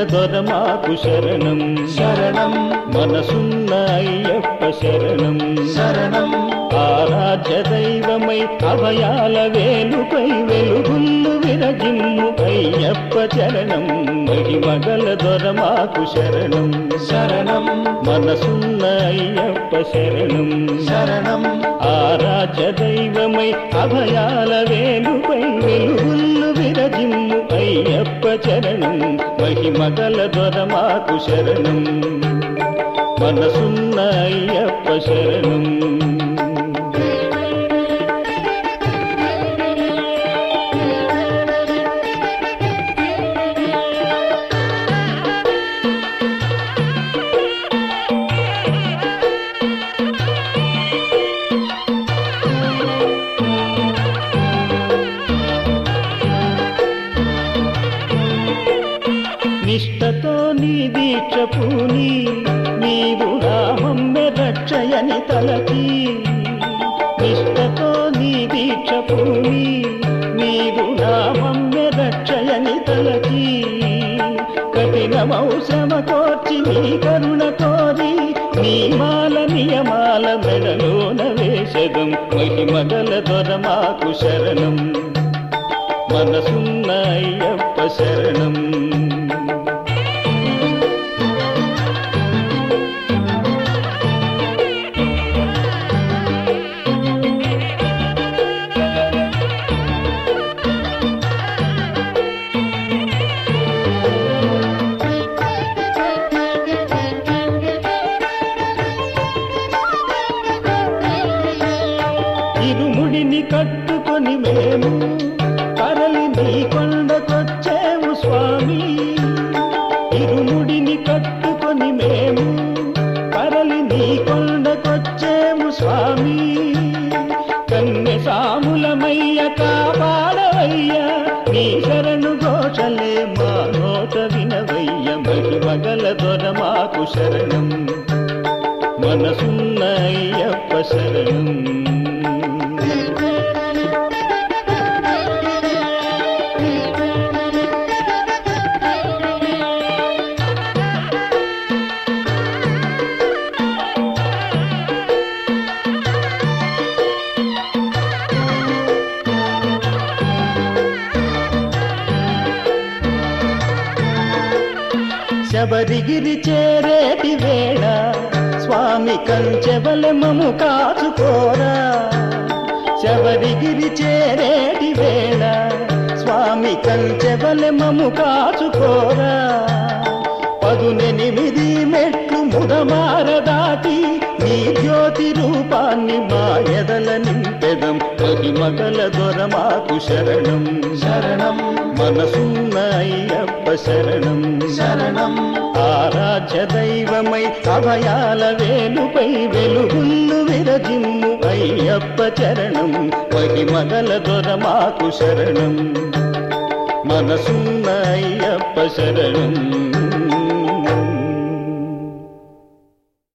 దొరమాకు శరణం శరణం మనసున్న అయ్యప్ప శరణం శరణం ఆరాధ్య దైవమై అభయాల వేలుపై వెలుగుల్లు విరజిమ్ము అయ్యప్ప చరణం మహిమగల దొరమాకు శరణం శరణం మనసున్న అయ్యప్ప శరణం శరణం ఆరాధ్య దైవమై అభయాల వేలుపై వెలుగుల్లు విరజిమ్ము అయ్యప్ప చరణం మహిమగల దొరమాకు శరణం మనసున్న అయ్యప్ప శరణం నిష్టతో నీ దీక్ష పూని నీవు రామమ్మె రక్షయని తలచి నిష్టతో నీ దీక్ష పూని నీవు రామమ్మె రక్షయని తలచి కఠినమౌ శ్రమ కోర్చి నీ కరుణ కోరి నీ మాల నియమాల మెడలోన వేషదం మహిమగల దొరమాకు శరణం మనసున్న అయ్యప్ప శరణం ఇరుముడిని కట్టుకొని మేము కరలి నీ కొండకొచ్చేము స్వామి ఇరుముడిని కట్టుకొని మేము కరలి నీ కొండకొచ్చేము స్వామి కన్నె సాములమయ్య కాపాడవయ్య నీ శరణు ఘోషలే మా నోట వినవయ్య మహిమగల దొరమాకు శరణం మనసున్న అయ్యప్ప శరణం శబరిగిరి చేరేటి వేళ స్వామి కంచెవల మము కాచుకోరా శబరిగిరి చేరేటి వేళ స్వామి కంచెవల మము కాచుకోరా పదునెనిమిది మెట్లు ముదమార దాటి నీ జ్యోతి రూపాన్ని మా ఎదల నింపెదం మహిమగల దొరమాకు శరణం శరణం మనసున్న అయ్యప్ప శరణం శరణం ఆరాధ్య దైవమై అభయాల వేలుపై వెలుగుల్లు విరజిమ్ము అయ్యప్ప చరణం మహిమగల దొరమాకు శరణం మనసున్న అయ్యప్ప శరణం